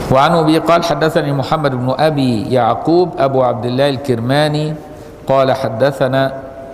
وعن ابي قال حدثني محمد بن ابي يعقوب ابو عبد الله الكرماني قال حدثنا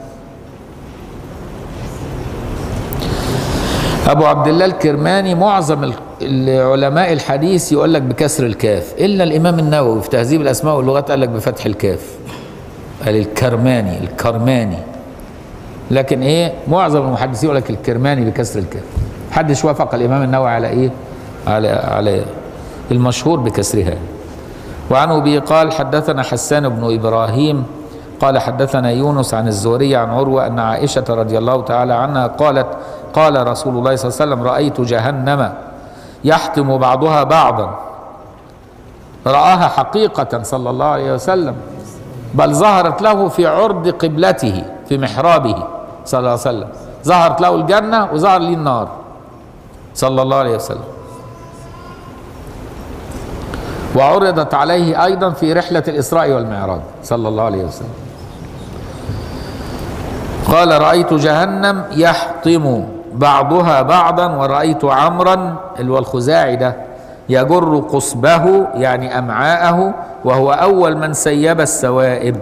ابو عبد الله الكرماني معظم العلماء الحديث يقول لك بكسر الكاف الا الامام النووي في تهذيب الاسماء واللغات قال لك بفتح الكاف قال الكرماني الكرماني لكن ايه معظم المحدثين يقول لك الكرماني بكسر الكاف محدش وافق الامام النووي على ايه على على المشهور بكسرها وعن ابي قال حدثنا حسان بن ابراهيم قال حدثنا يونس عن الزهري عن عروه ان عائشه رضي الله تعالى عنها قالت قال رسول الله صلى الله عليه وسلم رايت جهنم يحتم بعضها بعضا راها حقيقه صلى الله عليه وسلم بل ظهرت له في عرض قبلته في محرابه صلى الله عليه وسلم ظهرت له الجنه وظهر لي النار صلى الله عليه وسلم وعرضت عليه ايضا في رحله الاسراء والمعراج صلى الله عليه وسلم قال رايت جهنم يحطم بعضها بعضا ورايت عمرا اللي هو الخزاعي ده يجر قصبه يعني امعاءه وهو اول من سيب السوائب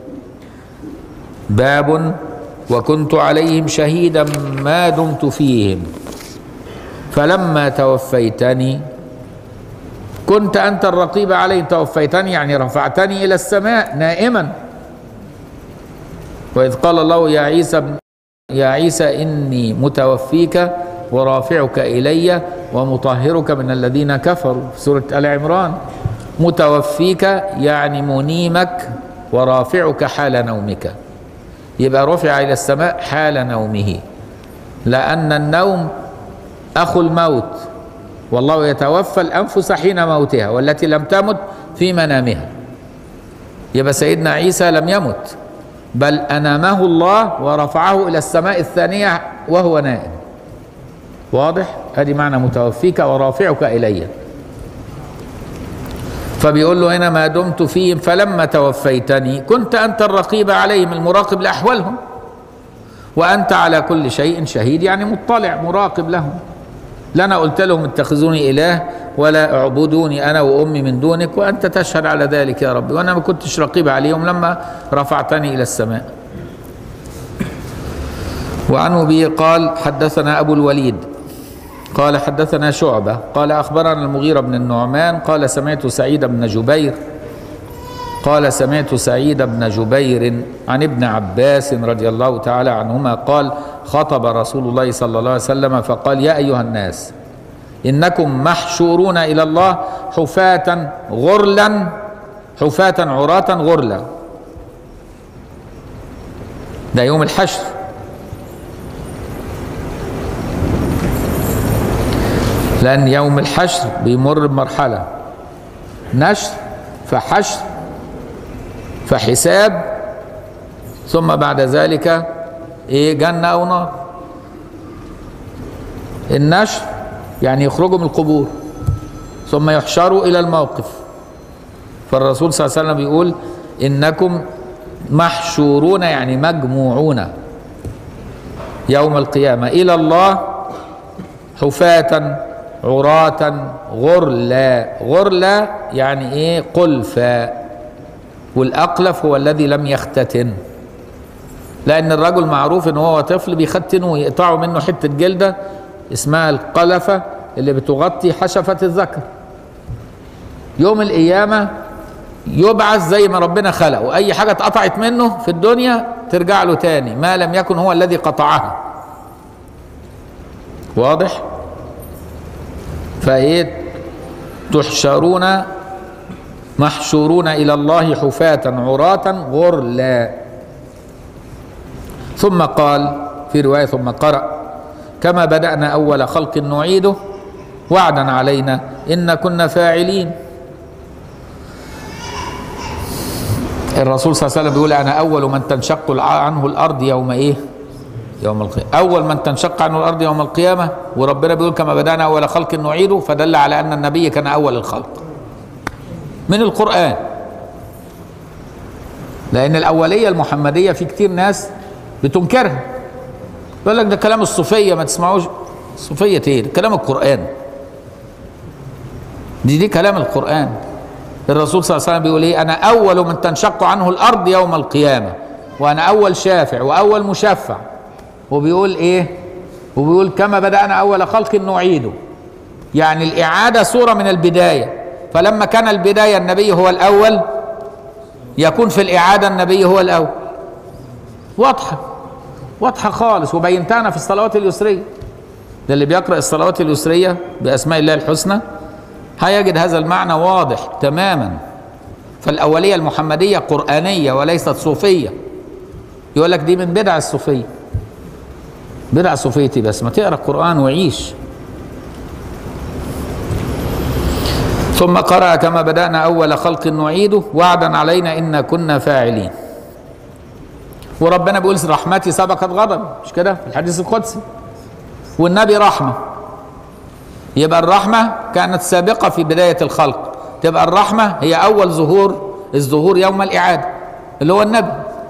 باب وكنت عليهم شهيدا ما دمت فيهم فلما توفيتني كنت انت الرقيب عليهم توفيتني يعني رفعتني الى السماء نائما واذ قال الله يا عيسى يا عيسى اني متوفيك ورافعك الي ومطهرك من الذين كفروا في سوره ال عمران متوفيك يعني منيمك ورافعك حال نومك يبقى رفع الى السماء حال نومه لان النوم اخو الموت والله يتوفى الانفس حين موتها والتي لم تمت في منامها يبقى سيدنا عيسى لم يمت بل انامه الله ورفعه الى السماء الثانيه وهو نائم واضح ادي معنى متوفيك ورافعك الي فبيقول له هنا ما دمت فيهم فلما توفيتني كنت انت الرقيب عليهم المراقب لاحوالهم وانت على كل شيء شهيد يعني مطلع مراقب لهم لا انا قلت لهم اتخذوني اله ولا اعبدوني انا وامي من دونك وانت تشهد على ذلك يا ربي وانا ما كنتش رقيب عليهم لما رفعتني الى السماء وعن ابي قال حدثنا ابو الوليد قال حدثنا شعبه قال اخبرنا المغيره بن النعمان قال سمعت سعيد بن جبير قال سمعت سعيد بن جبير عن ابن عباس رضي الله تعالى عنهما قال خطب رسول الله صلى الله عليه وسلم فقال يا ايها الناس انكم محشورون الى الله حفاة غرلا حفاة عراة غرلا ده يوم الحشر لأن يوم الحشر بيمر بمرحلة نشر فحشر فحساب ثم بعد ذلك ايه جنة أو نار النشر يعني يخرجوا من القبور ثم يحشروا إلى الموقف فالرسول صلى الله عليه وسلم بيقول إنكم محشورون يعني مجموعون يوم القيامة إلى الله حفاة عراة غرلا غرلا يعني ايه قلفا والاقلف هو الذي لم يختتن لان الرجل معروف ان هو طفل بيختنوا ويقطعوا منه حته جلده اسمها القلفه اللي بتغطي حشفه الذكر يوم القيامه يبعث زي ما ربنا خلقه اي حاجه اتقطعت منه في الدنيا ترجع له تاني ما لم يكن هو الذي قطعها واضح فايه تحشرون محشورون الى الله حفاة عراة غرلا ثم قال في روايه ثم قرأ كما بدأنا اول خلق نعيده وعدا علينا ان كنا فاعلين الرسول صلى الله عليه وسلم بيقول انا اول من تنشق عنه الارض يوم ايه يوم القيامة أول من تنشق عنه الأرض يوم القيامة وربنا بيقول كما بدأنا أول خلق نعيده فدل على أن النبي كان أول الخلق من القرآن لأن الأولية المحمدية في كتير ناس بتنكرها يقول لك ده كلام الصوفية ما تسمعوش صوفية ايه ده كلام القرآن دي دي كلام القرآن الرسول صلى الله عليه وسلم بيقول ايه انا اول من تنشق عنه الارض يوم القيامة وانا اول شافع واول مشفع وبيقول ايه وبيقول كما بدأنا اول خلق نعيده يعني الاعادة صورة من البداية فلما كان البداية النبي هو الاول يكون في الاعادة النبي هو الاول واضحة واضحة خالص وبينتها في الصلوات اليسرية ده اللي بيقرأ الصلوات اليسرية بأسماء الله الحسنى هيجد هذا المعنى واضح تماما فالأولية المحمدية قرآنية وليست صوفية يقول لك دي من بدع الصوفية بدع صوفيتي بس ما تقرأ القرآن وعيش ثم قرأ كما بدأنا أول خلق نعيده وعدا علينا إنا كنا فاعلين وربنا بيقول رحمتي سبقت غضب مش كده في الحديث القدسي والنبي رحمه يبقى الرحمه كانت سابقه في بدايه الخلق تبقى الرحمه هي اول ظهور الظهور يوم الاعاده اللي هو النبي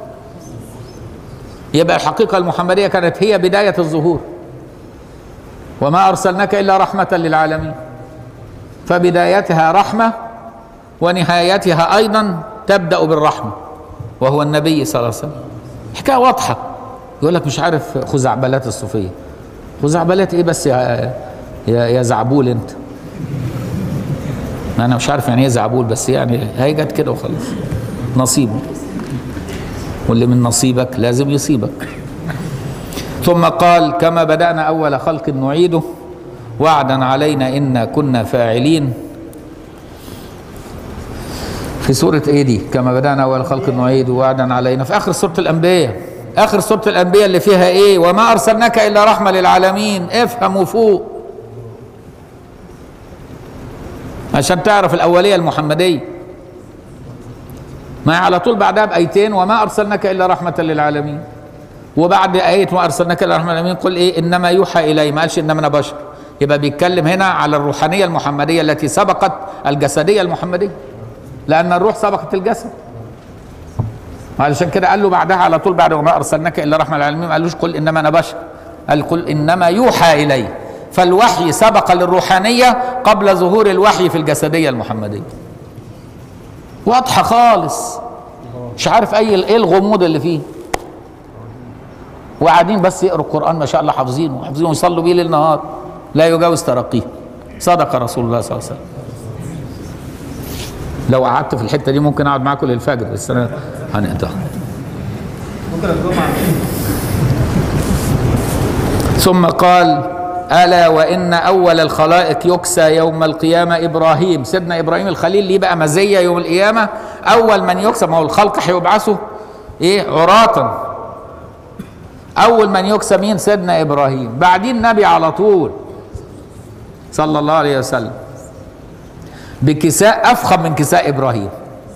يبقى الحقيقه المحمديه كانت هي بدايه الظهور وما ارسلناك الا رحمه للعالمين فبدايتها رحمه ونهايتها ايضا تبدا بالرحمه وهو النبي صلى الله عليه وسلم حكايه واضحه يقول لك مش عارف خزعبلات الصوفيه خزعبلات ايه بس يا يا, يا زعبول انت انا مش عارف يعني ايه زعبول بس يعني هي جت كده وخلاص نصيبه واللي من نصيبك لازم يصيبك ثم قال كما بدأنا أول خلق نعيده وعدا علينا إنا كنا فاعلين في سورة ايه دي كما بدأنا أول خلق نعيده وعدا علينا في آخر سورة الأنبياء آخر سورة الأنبياء اللي فيها ايه وما أرسلناك إلا رحمة للعالمين افهم وفوق عشان تعرف الأولية المحمدية ما على طول بعدها بآيتين وما أرسلناك إلا رحمة للعالمين وبعد آية ما أرسلناك إلا رحمة للعالمين قل إيه إنما يوحى إلي ما قالش إنما أنا بشر يبقى بيتكلم هنا على الروحانية المحمدية التي سبقت الجسدية المحمدية لأن الروح سبقت الجسد علشان كده قال له بعدها على طول بعد وما أرسلناك إلا رحمة للعالمين ما قالوش قل إنما أنا بشر قال قل إنما يوحى إلي فالوحي سبق للروحانية قبل ظهور الوحي في الجسدية المحمدية واضحة خالص مش عارف أي إيه الغموض اللي فيه وقاعدين بس يقروا القرآن ما شاء الله حافظينه حافظينه ويصلوا بيه ليل نهار لا يجاوز ترقيه صدق رسول الله صلى الله عليه وسلم لو قعدت في الحته دي ممكن اقعد معاكم للفجر بس انا هنقطع بكره الجمعه ثم قال الا وان اول الخلائق يكسى يوم القيامه ابراهيم سيدنا ابراهيم الخليل ليه بقى مزيه يوم القيامه اول من يكسى ما هو الخلق هيبعثوا ايه عراة اول من يكسى مين سيدنا ابراهيم بعدين النبي على طول صلى الله عليه وسلم بكساء افخم من كساء ابراهيم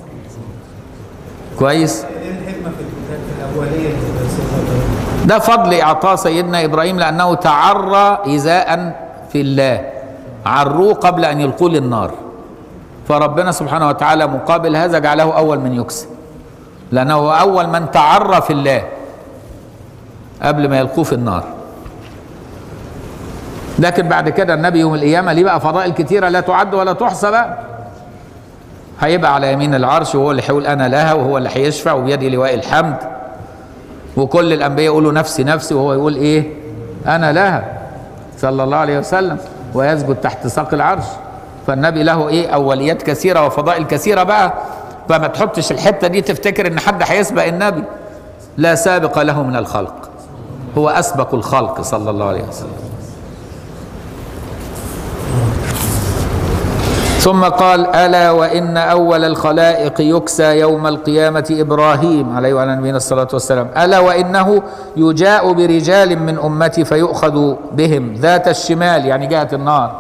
كويس ايه الحكمه في في الاوليه اللي بتوصفها ده فضل اعطاء سيدنا ابراهيم لانه تعرى ايذاء في الله عروه قبل ان يلقوه للنار فربنا سبحانه وتعالى مقابل هذا جعله اول من يكسى لانه هو اول من تعرى في الله قبل ما يلقوه في النار لكن بعد كده النبي يوم القيامه ليه بقى فضائل كتيره لا تعد ولا تحصى بقى هيبقى على يمين العرش وهو اللي هيقول انا لها وهو اللي هيشفع وبيده لواء الحمد وكل الانبياء يقولوا نفسي نفسي وهو يقول ايه انا لها صلى الله عليه وسلم ويسجد تحت ساق العرش فالنبي له ايه اوليات كثيره وفضائل كثيره بقى فما تحطش الحته دي تفتكر ان حد هيسبق النبي لا سابق له من الخلق هو اسبق الخلق صلى الله عليه وسلم ثم قال الا وان اول الخلائق يكسى يوم القيامه ابراهيم عليه وعلى نبينا الصلاه والسلام الا وانه يجاء برجال من امتي فيؤخذ بهم ذات الشمال يعني جهه النار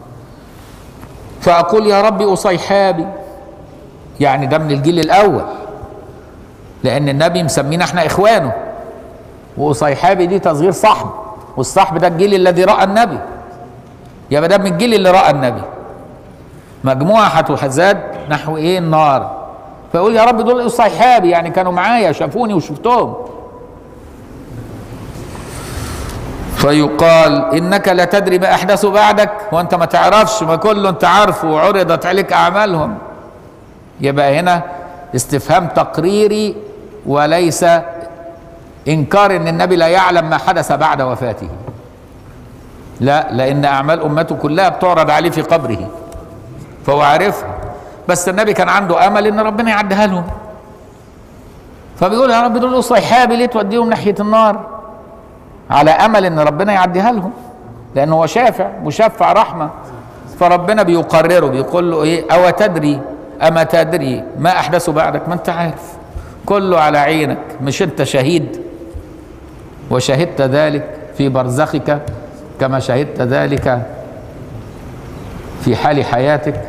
فاقول يا ربي اصيحابي يعني ده من الجيل الاول لان النبي مسمينا احنا اخوانه واصيحابي دي تصغير صحب والصحب ده الجيل الذي راى النبي يبقى ده من الجيل اللي راى النبي مجموعة هتحزاد نحو ايه النار فيقول يا رب دول صحابي يعني كانوا معايا شافوني وشفتهم فيقال انك لا تدري ما احدثوا بعدك وانت ما تعرفش ما كله انت عارفه وعرضت عليك اعمالهم يبقى هنا استفهام تقريري وليس انكار ان النبي لا يعلم ما حدث بعد وفاته لا لان اعمال امته كلها بتعرض عليه في قبره فهو عارفها بس النبي كان عنده امل ان ربنا يعديها لهم فبيقول يا رب دول صيحابي ليه توديهم ناحيه النار على امل ان ربنا يعديها لهم لانه هو شافع مشفع رحمه فربنا بيقرره بيقول له ايه او تدري اما تدري ما احدثوا بعدك ما انت عارف كله على عينك مش انت شهيد وشهدت ذلك في برزخك كما شهدت ذلك في حال حياتك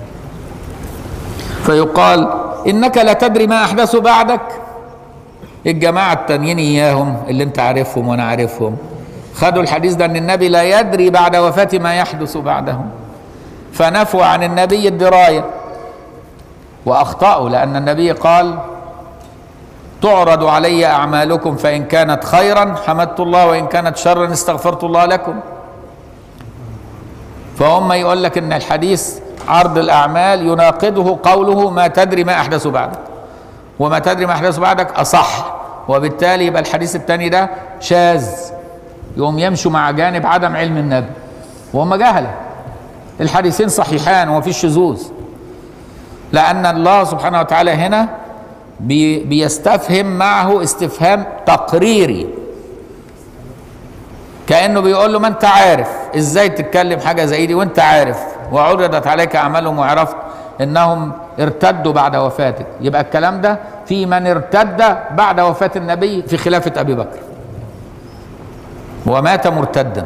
فيقال انك لا تدري ما احدثوا بعدك الجماعه التانيين اياهم اللي انت عارفهم وانا عارفهم خدوا الحديث ده ان النبي لا يدري بعد وفاته ما يحدث بعدهم فنفوا عن النبي الدرايه واخطاوا لان النبي قال تعرض علي اعمالكم فان كانت خيرا حمدت الله وان كانت شرا استغفرت الله لكم فهم يقول لك ان الحديث عرض الاعمال يناقضه قوله ما تدري ما احدث بعدك وما تدري ما احدث بعدك اصح وبالتالي يبقى الحديث الثاني ده شاذ يقوم يمشوا مع جانب عدم علم النبي وهم جهله الحديثين صحيحان ومفيش شذوذ لان الله سبحانه وتعالى هنا بي بيستفهم معه استفهام تقريري كانه بيقول له ما انت عارف ازاي تتكلم حاجه زي دي وانت عارف وعرضت عليك اعمالهم وعرفت انهم ارتدوا بعد وفاتك يبقى الكلام ده في من ارتد بعد وفاه النبي في خلافه ابي بكر ومات مرتدا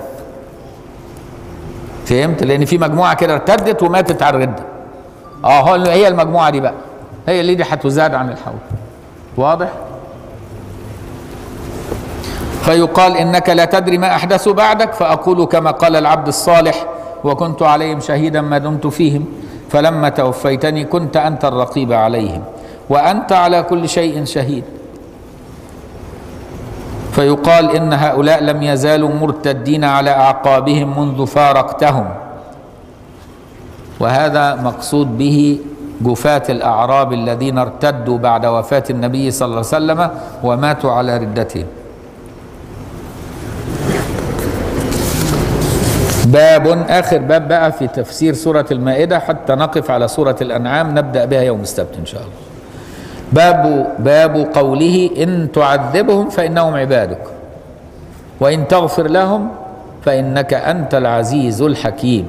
فهمت لان في مجموعه كده ارتدت وماتت على الرده اه هو هي المجموعه دي بقى هي اللي دي هتزاد عن الحول واضح فيقال انك لا تدري ما احدثوا بعدك فاقول كما قال العبد الصالح وكنت عليهم شهيدا ما دمت فيهم فلما توفيتني كنت انت الرقيب عليهم وانت على كل شيء شهيد فيقال ان هؤلاء لم يزالوا مرتدين على اعقابهم منذ فارقتهم وهذا مقصود به جفاة الأعراب الذين ارتدوا بعد وفاة النبي صلى الله عليه وسلم وماتوا على ردتهم باب آخر باب بقى في تفسير سورة المائدة حتى نقف على سورة الأنعام نبدأ بها يوم السبت إن شاء الله باب باب قوله إن تعذبهم فإنهم عبادك وإن تغفر لهم فإنك أنت العزيز الحكيم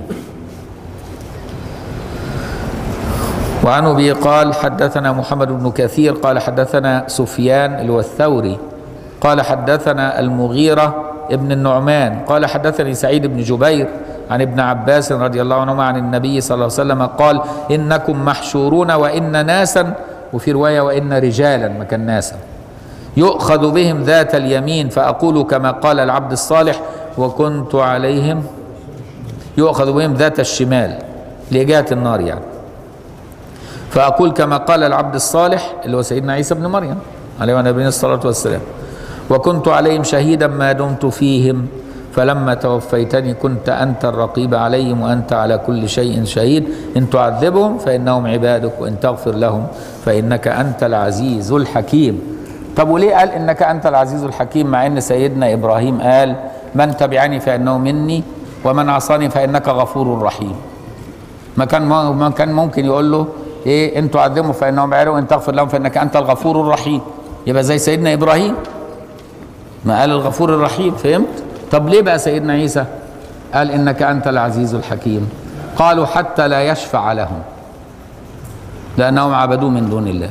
وعن ابي قال حدثنا محمد بن كثير قال حدثنا سفيان الوثوري قال حدثنا المغيرة ابن النعمان قال حدثني سعيد بن جبير عن ابن عباس رضي الله عنهما عن النبي صلى الله عليه وسلم قال إنكم محشورون وإن ناسا وفي رواية وإن رجالا مكان ناسا يؤخذ بهم ذات اليمين فأقول كما قال العبد الصالح وكنت عليهم يؤخذ بهم ذات الشمال لجهة النار يعني فأقول كما قال العبد الصالح اللي هو سيدنا عيسى بن مريم عليه نبينا الصلاة والسلام وكنت عليهم شهيدا ما دمت فيهم فلما توفيتني كنت أنت الرقيب عليهم وأنت على كل شيء شهيد إن تعذبهم فإنهم عبادك وإن تغفر لهم فإنك أنت العزيز الحكيم طب وليه قال إنك أنت العزيز الحكيم مع إن سيدنا إبراهيم قال من تبعني فإنه مني ومن عصاني فإنك غفور رحيم ما كان ما كان ممكن يقول له ايه ان تعذبهم فانهم عبادك وان تغفر لهم فانك انت الغفور الرحيم يبقى زي سيدنا ابراهيم ما قال الغفور الرحيم فهمت طب ليه بقى سيدنا عيسى قال انك انت العزيز الحكيم قالوا حتى لا يشفع لهم لانهم عبدوه من دون الله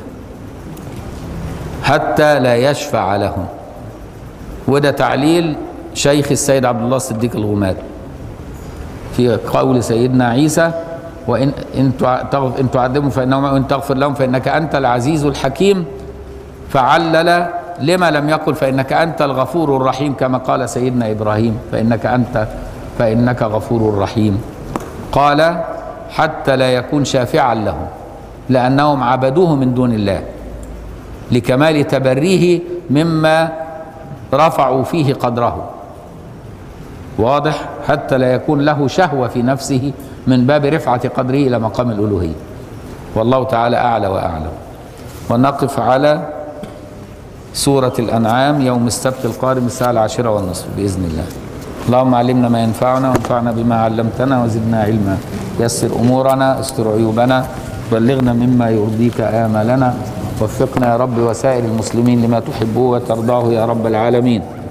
حتى لا يشفع لهم وده تعليل شيخ السيد عبد الله الصديق الغماري في قول سيدنا عيسى وان ان ان تعذبهم فانهم وان تغفر لهم فانك انت العزيز الحكيم فعلل لما لم يقل فانك انت الغفور الرحيم كما قال سيدنا ابراهيم فانك انت فانك غفور رحيم قال حتى لا يكون شافعا لهم لانهم عبدوه من دون الله لكمال تبريه مما رفعوا فيه قدره واضح حتى لا يكون له شهوة في نفسه من باب رفعة قدره إلى مقام الألوهية والله تعالى أعلى وأعلم ونقف على سورة الأنعام يوم السبت القادم الساعة العاشرة والنصف بإذن الله اللهم علمنا ما ينفعنا وانفعنا بما علمتنا وزدنا علما يسر أمورنا استر عيوبنا بلغنا مما يرضيك آمالنا وفقنا يا رب وسائر المسلمين لما تحبه وترضاه يا رب العالمين